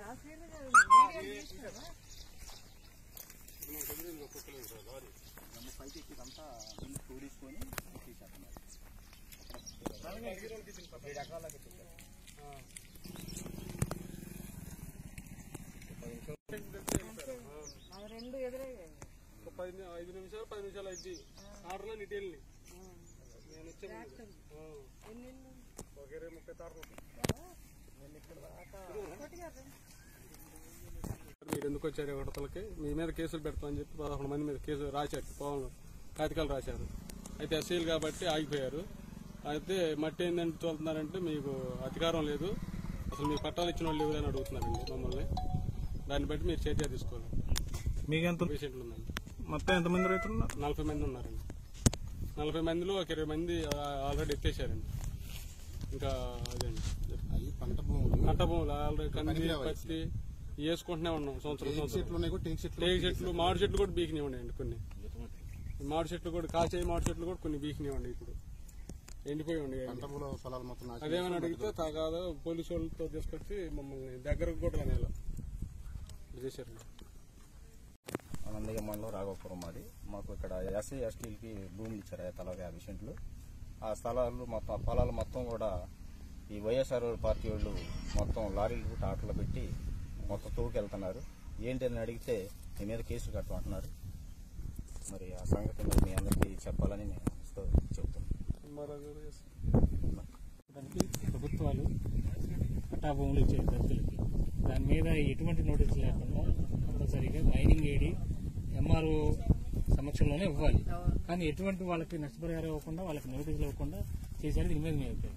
పైకి ఎక్కిదంతా ఇల్లు తోడేసుకొని తీసేస్తున్నారు ఏడు ఎకరాలకి ఎక్కించారు. అది రెండు ఎదురయ్యాయి ఒక పది ని- ఐదు నిమిషాలు పది నిమిషాలు అయింది ఆరులో నిటేళ్ళని నేను వచ్చే ముందు. ఆ. ఎన్ని ఇళ్ళు? ఒక ఇరవై ముప్పై తారలు మీరు ఎందుకు వచ్చారు హోటల్కి మీ మీద కేసులు పెడతామని చెప్పి పదకొండు మంది మీద కేసు రాశారు పవన్ కాగితాలు రాశారు అయితే ఎస్సీలు కాబట్టి ఆగిపోయారు అయితే మట్టి ఏంటంటే తోలుతున్నారంటే మీకు అధికారం లేదు అసలు మీ పట్టాలు ఇచ్చిన వాళ్ళు ఎవరైనా అడుగుతున్నారండి మమ్మల్ని దాన్ని బట్టి మీరు చర్య తీసుకోవాలి మీకు ఎంత పేషెంట్లు ఉందండి మొత్తం ఎంతమంది రైతులు ఉన్నారు నలభై మంది ఉన్నారండి నలభై మందిలో ఒక ఇరవై మంది ఆ- ఆల్రెడీ ఎత్తేసారండి ఇంకా అదండి అవి పంట భూములు పంట భూములు ఆల్రెడీ కంది పత్తి ఇవి వేసుకుంటూనే ఉన్నాం సంవత్సరం టేక్ సంవత్సరం చెట్లు ఉన్నాయి కూడా టేక్ చెట్లు టేకు చెట్లు మామిడి చెట్లు కూడా బీకినివ్వండి కొన్ని ఈ మామిడి చెట్లు కూడా కాచే మామిడి చెట్లు కూడా కొన్ని బీకినివ్వండి ఇప్పుడు ఎండిపోయి ఉండి పంట భూముల పొలాలు మొత్తం నాశనం అదేమని అడిగితే తగాదా పోలీసు వాళ్ళతో తీసుకొచ్చి మమ్మల్ని దగ్గరకు కూడా రానేలా చేశారు ఆనందయ్య మండలం రాఘవపురం మాది మాకు ఇక్కడ ఎస్సీ ఎస్టీలకి భూములు ఇచ్చారు తలా యాభై సెంట్లు ఆ స్థలాలు మొత్తం ఆ పొలాలు మొత్తం కూడా ఈ వైఎస్ఆర్ పార్టీ వాళ్ళు మొత్తం లారీలు ట్రాక్టర్లు పెట్టి మొత్తం తోకెళ్తున్నారు ఏంటని అడిగితే మీ మీద కేసులు కట్టమంటున్నారు మరి ఆ సంగతి మరి మీ అందరికీ చెప్పాలని నేను చెప్తున్నాను దానికి ప్రభుత్వాలు పట్టా భూములు ఇచ్చే దళితులకి దాని మీద ఎటువంటి నోటీసులు లేకుండా కంపల్సరీగా మైనింగ్ ఏడి ఎంఆర్ఓ సమక్షంలోనే ఇవ్వాలి కానీ ఎటువంటి వాళ్ళకి నష్టపరిహారం ఇవ్వకుండా వాళ్ళకి నోటీసులు ఇవ్వకుండా చేశారు దీని మీద మేము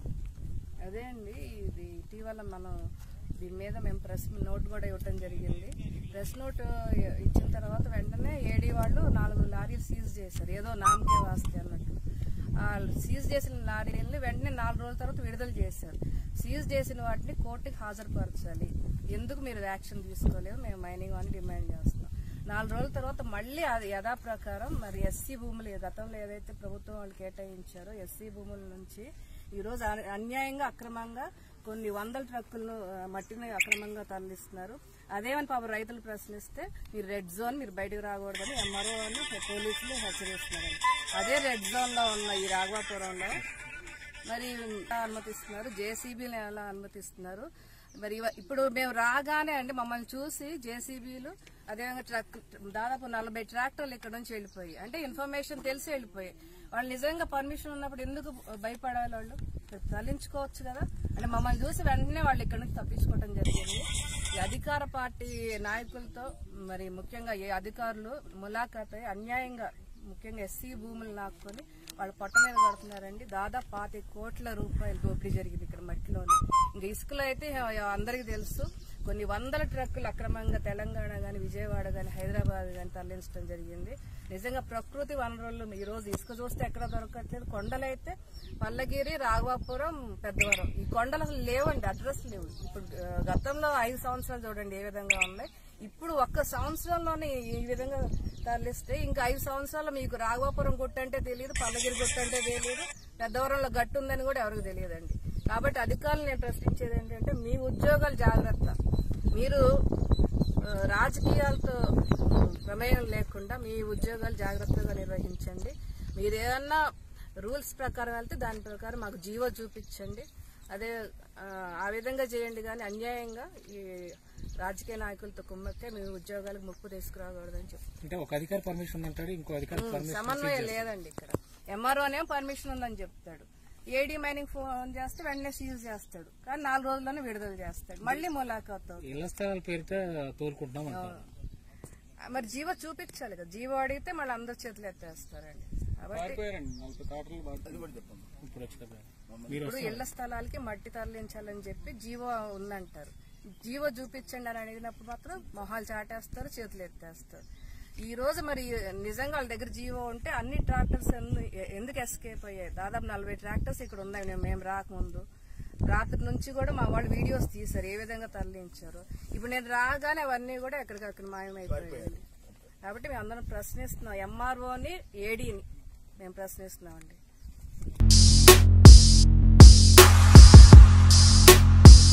అదే అండి ఇది ఇటీవల మనం దీని మీద మేము ప్రెస్ నోట్ కూడా ఇవ్వటం జరిగింది ప్రెస్ నోట్ ఇచ్చిన తర్వాత వెంటనే ఏడీ వాళ్ళు నాలుగు లారీలు సీజ్ చేశారు ఏదో నామకే వాస్తే అన్నట్టు ఆ సీజ్ చేసిన లారీలని వెంటనే నాలుగు రోజుల తర్వాత విడుదల చేశారు సీజ్ చేసిన వాటిని కోర్టుకి హాజరుపరచాలి ఎందుకు మీరు యాక్షన్ తీసుకోలేదు మేము మైనింగ్ అని డిమాండ్ చేస్తున్నాం నాలుగు రోజుల తర్వాత మళ్ళీ అది యథాప్రకారం మరి ఎస్సీ భూములు గతంలో ఏదైతే ప్రభుత్వం వాళ్ళు కేటాయించారో ఎస్సీ భూముల నుంచి ఈ రోజు అన- అన్యాయంగా అక్రమంగా కొన్ని వందల ట్రక్కులను ఆ, మట్టిని అక్రమంగా తరలిస్తున్నారు అదేమని పాప రైతులు ప్రశ్నిస్తే మీరు రెడ్ జోన్ మీరు బయటకు రాకూడదని ఎంఆర్ఓ వాళ్ళు పోలీసులు హెచ్చరిస్తున్నారండి అదే రెడ్ జోన్ లో ఉన్న ఈ రాఘవాపురంలో మరి ఎలా అనుమతిస్తున్నారు జేసీబీని ఎలా అనుమతిస్తున్నారు మరి ఇవ- ఇప్పుడు మేము రాగానే అండి మమ్మల్ని చూసి జేసీబీలు అదేవిధంగా ట్రక్ దాదాపు నలభై ట్రాక్టర్లు ఇక్కడ నుంచి వెళ్ళిపోయి అంటే ఇన్ఫర్మేషన్ తెలిసి వెళ్ళిపోయి వాళ్ళు నిజంగా పర్మిషన్ ఉన్నప్పుడు ఎందుకు భయపడాలి వాళ్ళు తరలించుకోవచ్చు కదా అంటే మమ్మల్ని చూసి వెంటనే వాళ్ళు ఇక్కడ నుంచి తప్పించుకోవడం జరిగింది ఈ అధికార పార్టీ నాయకులతో మరి ముఖ్యంగా ఏ అధికారులు ములాఖాత్ అయి అన్యాయంగా ముఖ్యంగా ఎస్సీ భూములు లాక్కొని వాళ్ళు పొట్ట మీద పడుతున్నారండి దాదాపు పాతి కోట్ల రూపాయలు దోపిడీ జరిగింది ఇక్కడ మట్టిలోనే ఇంకా ఇసుకలో అయితే అందరికీ తెలుసు కొన్ని వందల ట్రక్కులు అక్రమంగా తెలంగాణ గాని విజయవాడ గాని హైదరాబాద్ గాని తరలించడం జరిగింది నిజంగా ప్రకృతి వనరులు ఈ రోజు ఇసుక చూస్తే ఎక్కడ దొరకట్లేదు కొండలైతే పల్లగిరి రాఘవాపురం పెద్దవరం ఈ కొండలు అసలు లేవండి అడ్రస్ లేవు ఇప్పుడు ఆ, గతంలో ఐదు సంవత్సరాలు చూడండి ఏ విధంగా ఉన్నాయి ఇప్పుడు ఒక్క సంవత్సరంలోనే ఈ విధంగా తరలిస్తే ఇంకా ఐదు సంవత్సరాలు మీకు రాఘవాపురం గుట్ట అంటే తెలియదు పల్లగిరి గుట్ట అంటే తెలియదు పెద్దవరంలో గట్టు ఉందని కూడా ఎవరికి తెలియదండి కాబట్టి అధికారులు నేను ప్రశ్నించేది ఏంటంటే మీ ఉద్యోగాలు జాగ్రత్త మీరు ఆ, రాజకీయాలతో ప్రమేయం లేకుండా మీ ఉద్యోగాలు జాగ్రత్తగా నిర్వహించండి మీరు ఏదన్నా రూల్స్ ప్రకారం వెళ్తే దాని ప్రకారం మాకు జీవో చూపించండి అదే ఆ, ఆ విధంగా చేయండి కానీ అన్యాయంగా ఈ రాజకీయ నాయకులతో కుమ్మక్కే మీ ఉద్యోగాలకు ముప్పు తీసుకురాకూడదని చెప్పి అంటే ఒక అధికారి పర్మిషన్ అంటాడు ఇంకో అధికారి పర్మిషన్ సమన్వయం లేదండి ఇక్కడ ఎంఆర్ఓనే పర్మిషన్ ఉందని చెప్తాడు ఏడీ మైనింగ్ ఫోన్ చేస్తే వెంటనే సీజ్ చేస్తాడు కానీ నాలుగు రోజుల్లోనే విడుదల చేస్తాడు మళ్ళీ ములాఖాత్ అవుతుంది. ఇళ్ల స్థలాల పేరిట తోలుకుంటున్నాం అంటారు మరి జీవో చూపించాలి కదా జీవో అడిగితే మళ్ళీ అందరి చేతులు ఎత్తేస్తారండి కాబట్టి పారిపోయారండి నలభై తాటలు పారిపోయారు ఇప్పుడు వచ్చి కదా మీరు ఇప్పుడు ఇళ్ల స్థలాలకి మట్టి తరలించాలని చెప్పి జీవో ఉందంటారు జీవో చూపించండి అని అడిగినప్పుడు మాత్రం మొహాలు చాటేస్తారు చేతులు ఎత్తేస్తారు ఈ రోజు మరి నిజంగా వాళ్ళ దగ్గర జీవో ఉంటే అన్ని ట్రాక్టర్స్ ఎందు- ఎందుకు ఎస్కేప్ అయ్యాయి దాదాపు నలభై ట్రాక్టర్స్ ఇక్కడ ఉన్నాయి మేము- మేము రాకముందు రాత్రి నుంచి కూడా మా వాళ్ళు వీడియోస్ తీశారు ఏ విధంగా తరలించారు ఇప్పుడు నేను రాగానే అవన్నీ కూడా ఎక్కడికక్కడ మాయమైపోయాయి కాబట్టి మేము అందరం ప్రశ్నిస్తున్నాం ఎంఆర్ఓని ఏడీని మేము ప్రశ్నిస్తున్నామండి